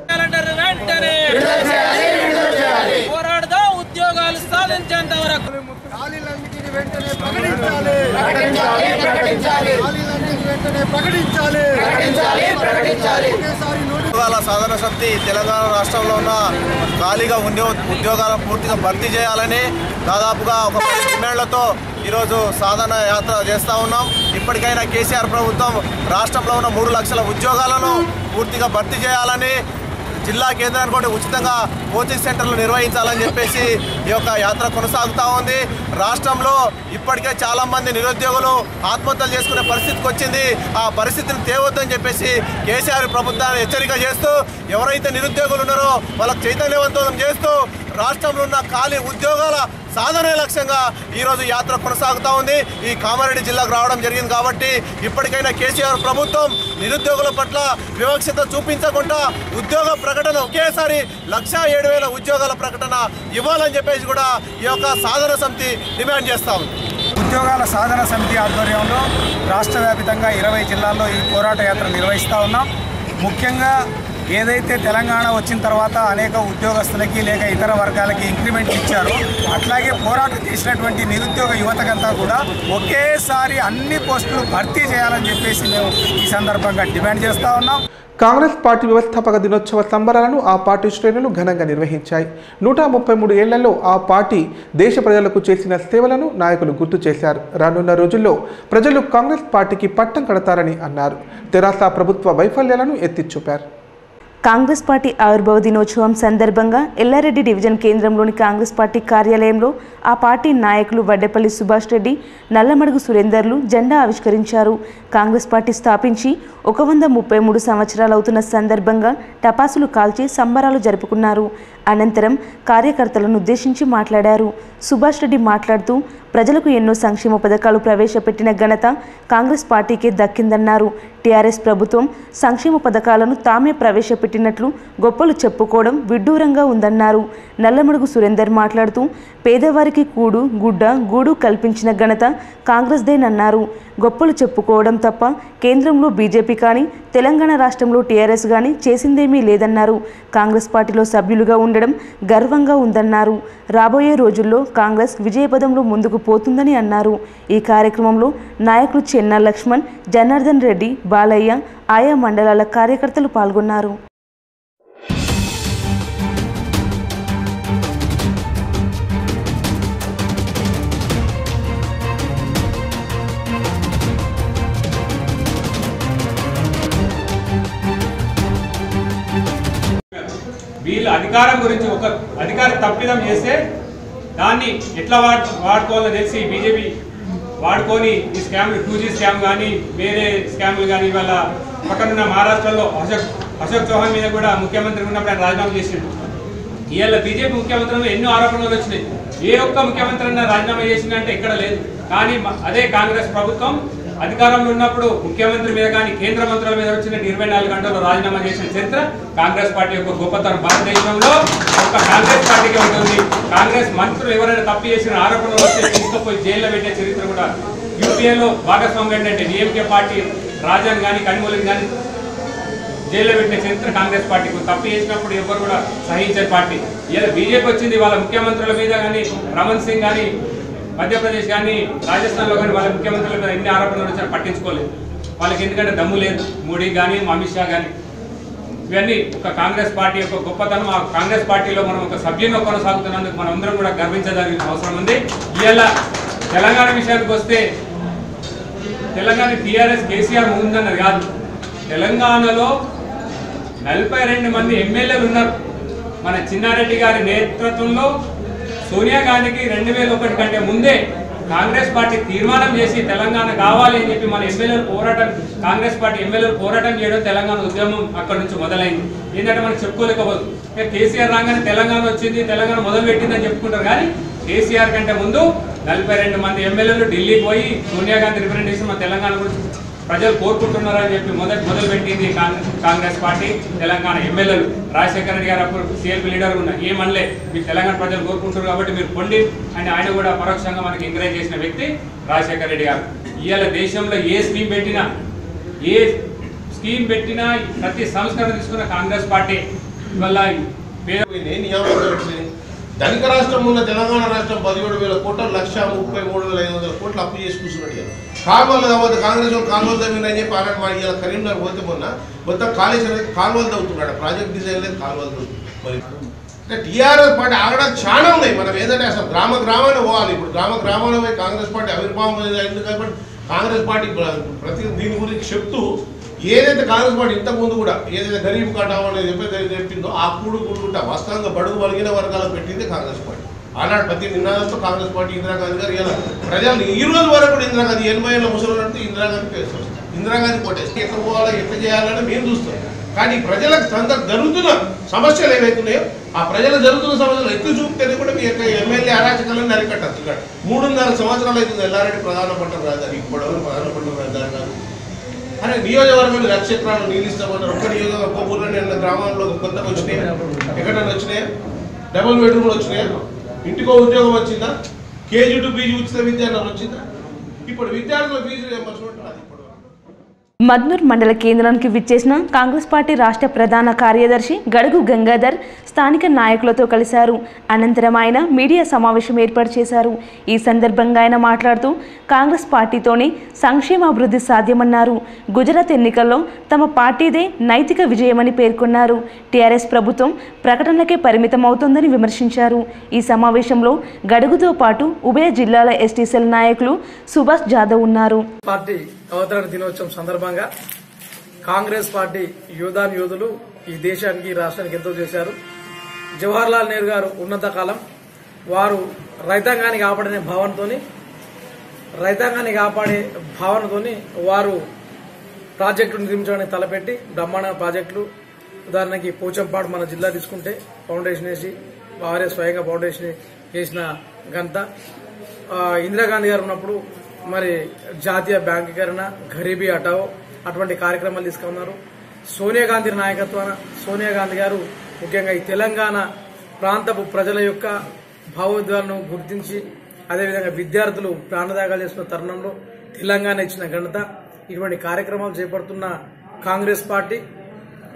పోరాడదాం ఉద్యోగాలు సాధించేంత వరకు ఉద్యోగాల సాధన సమితి తెలంగాణ రాష్ట్రంలో ఉన్న ఖాళీగా ఉండే ఉద్యోగాలను పూర్తిగా భర్తీ చేయాలని దాదాపుగా ఒక పది డిమాండ్లతో ఈరోజు సాధన యాత్ర చేస్తూ ఉన్నాం ఇప్పటికైనా కేసీఆర్ ప్రభుత్వం రాష్ట్రంలో ఉన్న మూడు లక్షల ఉద్యోగాలను పూర్తిగా భర్తీ చేయాలని జిల్లా కేంద్రానికి కూడా ఉచితంగా కోచింగ్ సెంటర్లు నిర్వహించాలని చెప్పేసి ఈ యొక్క యాత్ర కొనసాగుతూ ఉంది రాష్ట్రంలో ఇప్పటికే చాలా మంది నిరుద్యోగులు ఆత్మహత్యలు చేసుకునే పరిస్థితికి వచ్చింది ఆ పరిస్థితిని తేవద్దని చెప్పేసి కేసీఆర్ ప్రభుత్వాన్ని హెచ్చరిక చేస్తూ ఎవరైతే నిరుద్యోగులు ఉన్నారో వాళ్ళకి చైతన్యవంతం చేస్తూ రాష్ట్రంలో ఉన్న ఖాళీ ఉద్యోగాల సాధనే లక్ష్యంగా ఈరోజు యాత్ర కొనసాగుతూ ఉంది ఈ కామారెడ్డి జిల్లాకు రావడం జరిగింది కాబట్టి ఇప్పటికైనా కేసీఆర్ ప్రభుత్వం నిరుద్యోగుల పట్ల వివక్షత చూపించకుండా ఉద్యోగ ప్రకటన ఒకేసారి లక్షా ఏడు వేల ఉద్యోగాల ప్రకటన ఇవ్వాలని చెప్పేసి కూడా ఈ యొక్క సాధన సమితి డిమాండ్ చేస్తా ఉంది ఉద్యోగాల సాధన సమితి ఆధ్వర్యంలో రాష్ట్ర వ్యాపితంగా ఇరవై జిల్లాల్లో ఈ పోరాట యాత్ర నిర్వహిస్తూ ఉన్నాం ముఖ్యంగా ఏదైతే తెలంగాణ వచ్చిన తర్వాత అనేక ఉద్యోగస్తులకి లేక ఇతర వర్గాలకి ఇంక్రిమెంట్ ఇచ్చారో అట్లాగే పోరాటం చేసినటువంటి నిరుద్యోగ యువతకంతా కూడా ఒకేసారి అన్ని పోస్టులు భర్తీ చేయాలని చెప్పేసి మేము ఈ సందర్భంగా డిమాండ్ చేస్తూ ఉన్నాం కాంగ్రెస్ పార్టీ వ్యవస్థాపక దినోత్సవ సంబరాలను ఆ పార్టీ శ్రేణులు ఘనంగా నిర్వహించాయి నూట ముప్పై మూడు ఏళ్లలో ఆ పార్టీ దేశ ప్రజలకు చేసిన సేవలను నాయకులు గుర్తు చేశారు రానున్న రోజుల్లో ప్రజలు కాంగ్రెస్ పార్టీకి పట్టం కడతారని అన్నారు తెరాస ప్రభుత్వ వైఫల్యాలను ఎత్తి చూపారు కాంగ్రెస్ పార్టీ ఆవిర్భావ దినోత్సవం సందర్భంగా ఎల్లారెడ్డి డివిజన్ కేంద్రంలోని కాంగ్రెస్ పార్టీ కార్యాలయంలో ఆ పార్టీ నాయకులు వడ్డేపల్లి సుభాష్ రెడ్డి నల్లమడుగు సురేందర్లు జెండా ఆవిష్కరించారు కాంగ్రెస్ పార్టీ స్థాపించి ఒక వంద ముప్పై మూడు సంవత్సరాలు అవుతున్న సందర్భంగా టపాసులు కాల్చి సంబరాలు జరుపుకున్నారు అనంతరం కార్యకర్తలను ఉద్దేశించి మాట్లాడారు సుభాష్ రెడ్డి మాట్లాడుతూ ప్రజలకు ఎన్నో సంక్షేమ పథకాలు ప్రవేశపెట్టిన ఘనత కాంగ్రెస్ పార్టీకే దక్కిందన్నారు టీఆర్ఎస్ ప్రభుత్వం సంక్షేమ పథకాలను తామే ప్రవేశపెట్టినట్లు గొప్పలు చెప్పుకోవడం విడ్డూరంగా ఉందన్నారు నల్లమడుగు సురేందర్ మాట్లాడుతూ పేదవారికి కూడు గుడ్డ గూడు కల్పించిన ఘనత కాంగ్రెస్దేనన్నారు గొప్పలు చెప్పుకోవడం తప్ప కేంద్రంలో బీజేపీ కానీ తెలంగాణ రాష్ట్రంలో టీఆర్ఎస్ కానీ చేసిందేమీ లేదన్నారు కాంగ్రెస్ పార్టీలో సభ్యులుగా ఉండి ఉండడం గర్వంగా ఉందన్నారు రాబోయే రోజుల్లో కాంగ్రెస్ విజయపదంలో ముందుకు పోతుందని అన్నారు ఈ కార్యక్రమంలో నాయకులు చెన్నా లక్ష్మణ్ జనార్దన్ రెడ్డి బాలయ్య ఆయా మండలాల కార్యకర్తలు పాల్గొన్నారు వీళ్ళు అధికారం గురించి ఒక అధికార తప్పిదం చేస్తే దాన్ని ఎట్లా వాడు వాడుకోవాలో తెలిసి బీజేపీ వాడుకొని ఈ స్కామ్లు టూ జీ స్కామ్ కానీ వేరే స్కామ్లు కానీ ఇవాళ పక్కనున్న మహారాష్ట్రలో అశోక్ అశోక్ చౌహాన్ మీద కూడా ముఖ్యమంత్రి ఉన్నప్పుడు ఆయన రాజీనామా చేసిండు ఇవాళ బీజేపీ ముఖ్యమంత్రులు ఎన్నో ఆరోపణలు వచ్చినాయి ఏ ఒక్క ముఖ్యమంత్రి అన్న రాజీనామా చేసిందంటే ఇక్కడ లేదు కానీ మ- అదే కాంగ్రెస్ ప్రభుత్వం అధికారంలో ఉన్నప్పుడు ముఖ్యమంత్రి మీద కానీ కేంద్ర మంత్రుల మీద వచ్చిన ఇరవై నాలుగు గంటల్లో రాజీనామా చేసిన చరిత్ర కాంగ్రెస్ పార్టీ యొక్క గొప్పతనం భారతదేశంలో ఒక కాంగ్రెస్ పార్టీకి ఉంటుంది కాంగ్రెస్ మంత్రులు ఎవరైనా తప్పు చేసిన ఆరోపణలు వస్తే తీసుకుపోయి జైల్లో పెట్టే చరిత్ర కూడా యూపీఏలో భాగస్వామ్యం ఏంటంటే డిఎంకే పార్టీ రాజాని కానీ కనిమూలని కానీ జైల్లో పెట్టిన చరిత్ర కాంగ్రెస్ పార్టీకి ఉంది. తప్పు చేసినప్పుడు ఎవరు కూడా సహించే పార్టీ ఇలా బీజేపీ వచ్చింది వాళ్ళ ముఖ్యమంత్రుల మీద కానీ రమణ్ సింగ్ కానీ మధ్యప్రదేశ్ కానీ రాజస్థాన్లో కానీ వాళ్ళ ముఖ్యమంత్రుల మీద ఎన్ని ఆరోపణలు వచ్చినా పట్టించుకోలేదు వాళ్ళకి ఎందుకంటే దమ్ము లేదు మోడీ కానీ అమిత్ షా కానీ ఇవన్నీ ఒక కాంగ్రెస్ పార్టీ యొక్క గొప్పతనం ఆ కాంగ్రెస్ పార్టీలో మనం ఒక సభ్యునిగా కొనసాగుతున్నందుకు మనం అందరం కూడా గర్వించదగిన అవసరం ఉంది ఇవాళ తెలంగాణ విషయానికి వస్తే తెలంగాణ టీఆర్ఎస్ కేసీఆర్ ముందన్నది కాదు తెలంగాణలో నలభై రెండు మంది ఎమ్మెల్యేలు ఉన్నారు మన చిన్నారెడ్డి గారి నేతృత్వంలో సోనియా గాంధీకి రెండు వేల ఒకటి కంటే ముందే కాంగ్రెస్ పార్టీ తీర్మానం చేసి తెలంగాణ కావాలి అని చెప్పి మన ఎమ్మెల్యేలు పోరాటం కాంగ్రెస్ పార్టీ ఎమ్మెల్యేలు పోరాటం చేయడం తెలంగాణ ఉద్యమం అక్కడ నుంచి మొదలైంది ఏంటంటే మనకు చెప్పుకోలేకపోదు ఇక కేసీఆర్ రాగానే తెలంగాణ వచ్చింది తెలంగాణ మొదలు పెట్టిందని చెప్పుకుంటారు కానీ కేసీఆర్ కంటే ముందు నలభై రెండు మంది ఎమ్మెల్యేలు ఢిల్లీకి పోయి సోనియా గాంధీ రిప్రజెంటేషన్ మన తెలంగాణ గురించి ప్రజలు కోరుకుంటున్నారని చెప్పి మొదటి మొదలు పెట్టింది కాంగ్రెస్ కాంగ్రెస్ పార్టీ తెలంగాణ ఎమ్మెల్యేలు రాజశేఖర రెడ్డి గారు అప్పుడు సిఎల్పి లీడర్ ఉన్న ఏమనలే మీరు తెలంగాణ ప్రజలు కోరుకుంటున్నారు కాబట్టి మీరు పొండి అని ఆయన కూడా పరోక్షంగా మనకి ఎంకరేజ్ చేసిన వ్యక్తి రాజశేఖర రెడ్డి గారు ఇవాళ దేశంలో ఏ స్కీమ్ పెట్టినా ఏ స్కీమ్ పెట్టినా ప్రతి సంస్కరణ తీసుకున్న కాంగ్రెస్ పార్టీ ఇవాళ పేద నేను నియామకం పెట్టలేదు ధనిక రాష్ట్రం ఉన్న తెలంగాణ రాష్ట్రం పదిహేడు వేల కోట్ల లక్ష ముప్పై మూడు వేల ఐదు వందల కోట్లు అప్పు చేసి కూర్చున్నాడు ఇవాళ కాలువలు తవ్వదు కాంగ్రెస్ వాళ్ళు కాలువలు తవ్విందని చెప్పి ఆనాడు మా ఇవాళ కరీంనగర్ పోతే మొన్న మొత్తం కాళేశ్వరం కాలువలు తవ్వుతున్నాడు ప్రాజెక్ట్ డిజైన్ లేదు కాలువలు తవ్వుతున్నాడు మరి అంటే టీఆర్ఎస్ పార్టీ ఆగడానికి చాలా ఉన్నాయి మనం ఏదంటే అసలు గ్రామ గ్రామాన్ని పోవాలి ఇప్పుడు గ్రామ గ్రామాల్లో పోయి కాంగ్రెస్ పార్టీ ఆవిర్భావం అయింది కాబట్టి కాంగ్రెస్ పార్టీ ప్ర- ప్రతి దీని గురించి చెప్తూ ఏదైతే కాంగ్రెస్ పార్టీ ఇంతకు ముందు కూడా ఏదైతే గరీబ్ కటావు అనేది చెప్పేది చెప్పిందో ఆ కూడు కూడుకుంటా వాస్తవంగా బడుగు బలిగిన వర్గాలకు పెట్టింది కాంగ్రెస్ పార్టీ ఆనాడు ప్రతి నినాదంతో కాంగ్రెస్ పార్టీ ఇందిరాగాంధీ గారు ఇలా ప్రజలు ఈ రోజు వరకు కూడా ఇందిరాగాంధీ ఎనభై ఏళ్ళ ముసలి అంటే ఇందిరాగాంధీ పేరు వస్తుంది ఇందిరాగాంధీ కొట్టేసి ఎట్లా పోవాలా ఎట్లా చేయాలని మేము చూస్తాం కానీ ప్రజలకు సందర్ జరుగుతున్న సమస్యలు ఏవైతున్నాయో ఆ ప్రజలకు జరుగుతున్న సమస్యలు ఎత్తు చూపితేనే కూడా మీ యొక్క ఎమ్మెల్యే అరాచకాలను నరికట్టచ్చు ఇక్కడ మూడున్నర సంవత్సరాలు అవుతుంది ఎల్లారెడ్డి ప్రధాన పంట రాజధాని ఇప్పుడు ప్రధాన పంట రాజధాని కాదు అరే నియోజకవర్గంలో నక్షత్రాలు నీళ్ళు ఇస్తామన్నారు ఒక్క నియోజకవర్గం ఒక్క ఊర్లో నేను గ్రామంలో కొత్తగా వచ్చినాయి ఎక్కడైనా వచ్చినాయి డబుల్ బెడ్రూమ్లు వచ్చినాయా ఇంటికో ఉద్యోగం వచ్చిందా కేజీ టు పీజీ ఉచిత విద్య అన్నది వచ్చిందా ఇప్పుడు విద్యార్థుల ఫీజు రియంబర్స్మెంట్ రాదు ఇప్పుడు మద్నూర్ మండల కేంద్రానికి విచ్చేసిన కాంగ్రెస్ పార్టీ రాష్ట్ర ప్రధాన కార్యదర్శి గడుగు గంగాధర్ స్థానిక నాయకులతో కలిశారు అనంతరం ఆయన మీడియా సమావేశం ఏర్పాటు చేశారు ఈ సందర్భంగా ఆయన మాట్లాడుతూ కాంగ్రెస్ పార్టీతోనే సంక్షేమాభివృద్ధి సాధ్యమన్నారు గుజరాత్ ఎన్నికల్లో తమ పార్టీదే నైతిక విజయమని పేర్కొన్నారు టీఆర్ఎస్ ప్రభుత్వం ప్రకటనలకే పరిమితం అవుతోందని విమర్శించారు ఈ సమావేశంలో గడుగుతో పాటు ఉభయ జిల్లాల ఎస్టీసీఎల్ నాయకులు సుభాష్ జాదవ్ ఉన్నారు పార్టీ అవతరణ దినోత్సవం సందర్భంగా కాంగ్రెస్ పార్టీ యోధాన్ యోధులు ఈ దేశానికి ఈ రాష్ట్రానికి ఎంతో చేశారు జవహర్ లాల్ నెహ్రూ గారు ఉన్నత కాలం వారు రైతాంగాన్ని కాపాడనే భావనతోని రైతాంగాన్ని కాపాడే భావనతోని వారు ప్రాజెక్టులు నిర్మించడానికి తలపెట్టి బ్రహ్మాండ ప్రాజెక్టులు ఉదాహరణకి పోచంపాడు మన జిల్లా తీసుకుంటే ఫౌండేషన్ వేసి వారే స్వయంగా ఫౌండేషన్ వేసిన ఘనత ఆ, ఇందిరాగాంధీ గారు ఉన్నప్పుడు మరి జాతీయ బ్యాంకీకరణ గరీబీ హటావో అటువంటి కార్యక్రమాలు తీసుకున్నారు సోనియా గాంధీ నాయకత్వాన సోనియా గాంధీ గారు ముఖ్యంగా ఈ తెలంగాణ ప్రాంతపు ప్రజల యొక్క భావోద్వేగాలను గుర్తించి అదేవిధంగా విద్యార్థులు ప్రాణత్యాగాలు చేస్తున్న తరుణంలో తెలంగాణ ఇచ్చిన ఘనత ఇటువంటి కార్యక్రమాలు చేపడుతున్న కాంగ్రెస్ పార్టీ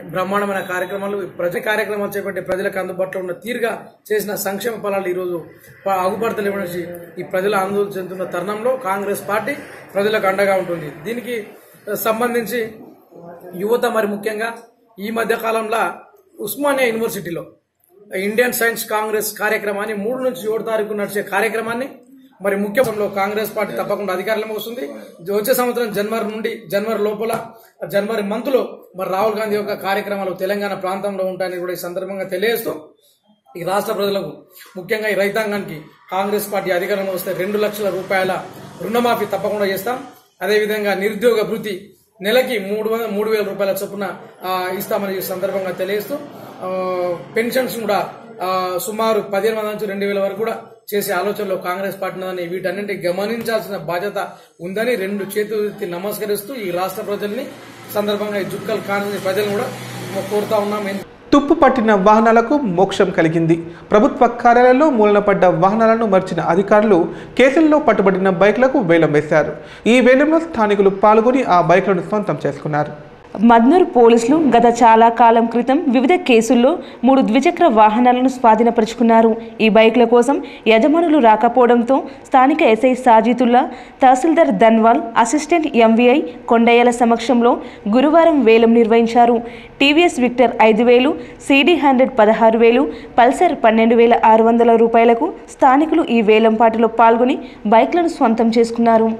బ్రహ్మాండమైన కార్యక్రమాలు ప్రజ కార్యక్రమాలు చేపట్టి ప్రజలకు అందుబాటులో ఉన్న తీరుగా చేసిన సంక్షేమ ఫలాలు ఈరోజు అగుపడతలు ఇవ్వడానికి ఈ ప్రజల ఆందోళన చెందుతున్న తరుణంలో కాంగ్రెస్ పార్టీ ప్రజలకు అండగా ఉంటుంది దీనికి సంబంధించి యువత మరి ముఖ్యంగా ఈ మధ్య కాలంలో ఉస్మానియా యూనివర్సిటీలో ఇండియన్ సైన్స్ కాంగ్రెస్ కార్యక్రమాన్ని మూడు నుంచి ఏడు తారీఖు నడిచే కార్యక్రమాన్ని మరి ముఖ్యంలో కాంగ్రెస్ పార్టీ తప్పకుండా అధికారంలోకి వస్తుంది వచ్చే సంవత్సరం జనవరి నుండి జనవరి లోపల జనవరి మంత్ లో మరి రాహుల్ గాంధీ యొక్క కార్యక్రమాలు తెలంగాణ ప్రాంతంలో ఉంటాయని కూడా ఈ సందర్భంగా తెలియజేస్తూ ఈ రాష్ట్ర ప్రజలకు ముఖ్యంగా ఈ రైతాంగానికి కాంగ్రెస్ పార్టీ అధికారంలో వస్తే రెండు లక్షల రూపాయల రుణమాఫీ తప్పకుండా చేస్తాం అదేవిధంగా నిరుద్యోగ భృతి నెలకి మూడు వందల మూడు వేల రూపాయల చొప్పున ఆ, ఇస్తామని ఈ సందర్భంగా తెలియజేస్తూ ఆ, పెన్షన్స్ కూడా ఆ, సుమారు పదిహేను వందల నుంచి రెండు వేల వరకు కూడా చేసే ఆలోచనలో కాంగ్రెస్ పార్టీ ఉన్నదని వీటన్నింటి గమనించాల్సిన బాధ్యత ఉందని రెండు చేతులు ఎత్తి నమస్కరిస్తూ ఈ రాష్ట్ర ప్రజల్ని సందర్భంగా ఈ జుక్కల్ కాంగ్రెస్ ప్రజలను కూడా కోరుతా ఉన్నాం తుప్పు పట్టిన వాహనాలకు మోక్షం కలిగింది ప్రభుత్వ కార్యాలయాల్లో మూలన పడ్డ వాహనాలను మర్చిన అధికారులు కేసుల్లో పట్టుబడిన బైక్లకు వేలం వేశారు ఈ వేలంలో స్థానికులు పాల్గొని ఆ బైక్లను సొంతం చేసుకున్నారు మద్నూర్ పోలీసులు గత చాలా కాలం క్రితం వివిధ కేసుల్లో మూడు ద్విచక్ర వాహనాలను స్వాధీనపరుచుకున్నారు ఈ బైక్ల కోసం యజమానులు రాకపోవడంతో స్థానిక ఎస్ఐ సాజితుల్లా తహసీల్దార్ ధన్వాల్ అసిస్టెంట్ ఎంవీఐ కొండయ్యల సమక్షంలో గురువారం వేలం నిర్వహించారు టీవీఎస్ విక్టర్ ఐదు వేలు సిడి హండ్రెడ్ పదహారు వేలు పల్సర్ పన్నెండు వేల ఆరు వందల రూపాయలకు స్థానికులు ఈ వేలం పాటలో పాల్గొని బైక్లను స్వంతం చేసుకున్నారు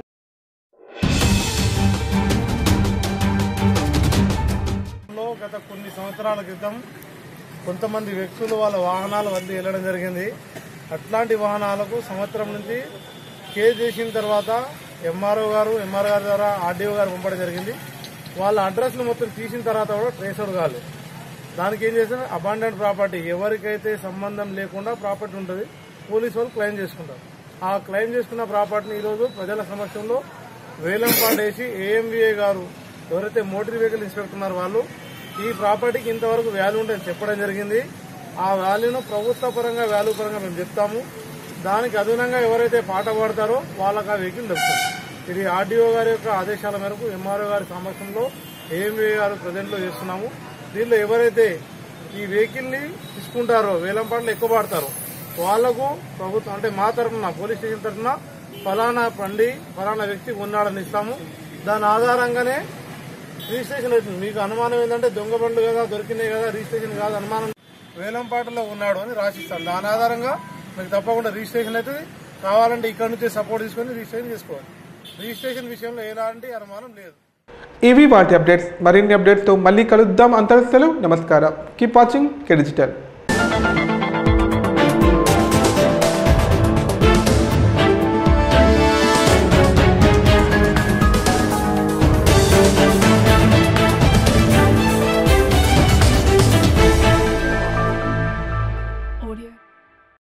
లో గత కొన్ని సంవత్సరాల క్రితం కొంతమంది వ్యక్తులు వాళ్ళ వాహనాలు వద్ద వెళ్ళడం జరిగింది అట్లాంటి వాహనాలకు సంవత్సరం నుంచి కేసు చేసిన తర్వాత ఎంఆర్ఓ గారు ఎంఆర్ఓ గారి ద్వారా ఆర్డీఓ గారు పంపడం జరిగింది వాళ్ళ అడ్రస్లు మొత్తం తీసిన తర్వాత కూడా ట్రేసర్ కాదు దానికి ఏం చేశారు అబాండెంట్ ప్రాపర్టీ ఎవరికైతే సంబంధం లేకుండా ప్రాపర్టీ ఉంటుంది పోలీసు వాళ్ళు క్లెయిమ్ చేసుకుంటారు ఆ క్లెయిమ్ చేసుకున్న ప్రాపర్టీని ఈరోజు ప్రజల సమక్షంలో వేలం పాడేసి ఏఎంవిఏ గారు ఎవరైతే మోటార్ వెహికల్ ఇన్స్పెక్టర్ ఉన్నారో వాళ్ళు ఈ ప్రాపర్టీకి ఇంతవరకు వాల్యూ ఉంటుందని చెప్పడం జరిగింది ఆ వాల్యూను ప్రభుత్వ పరంగా వాల్యూ పరంగా మేము చెప్తాము దానికి అదనంగా ఎవరైతే పాట పాడతారో వాళ్ళకి ఆ వెహికల్ దొరుకుతుంది ఇది ఆర్డీఓ గారి యొక్క ఆదేశాల మేరకు ఎంఆర్ఓ గారి సమక్షంలో ఏఎంవీ గారు ప్రజెంట్లో చేస్తున్నాము దీనిలో ఎవరైతే ఈ వెహికల్ ని తీసుకుంటారో వేలం పాటలు ఎక్కువ పాడతారో వాళ్లకు ప్రభుత్వం అంటే మా తరఫున పోలీస్ స్టేషన్ తరఫున ఫలానా పండి ఫలానా వ్యక్తి ఉన్నాడని ఇస్తాము దాని ఆధారంగానే రిజిస్ట్రేషన్ అవుతుంది మీకు అనుమానం ఏంటంటే దొంగ బండ్లు కదా దొరికినాయి కదా రిజిస్ట్రేషన్ కాదు అనుమానం వేలంపాటలో ఉన్నాడు అని రాసిస్తాను దాని ఆధారంగా మీకు తప్పకుండా రిజిస్ట్రేషన్ అవుతుంది కావాలంటే ఇక్కడ నుంచి సపోర్ట్ తీసుకొని రిజిస్ట్రేషన్ చేసుకోవాలి రిజిస్ట్రేషన్ విషయంలో ఎలాంటి అనుమానం లేదు ఇవి వాటి అప్డేట్స్ మరిన్ని అప్డేట్స్తో మళ్ళీ కలుద్దాం అంతరస్తలు నమస్కారం కీప్ వాచింగ్ కే డిజిటల్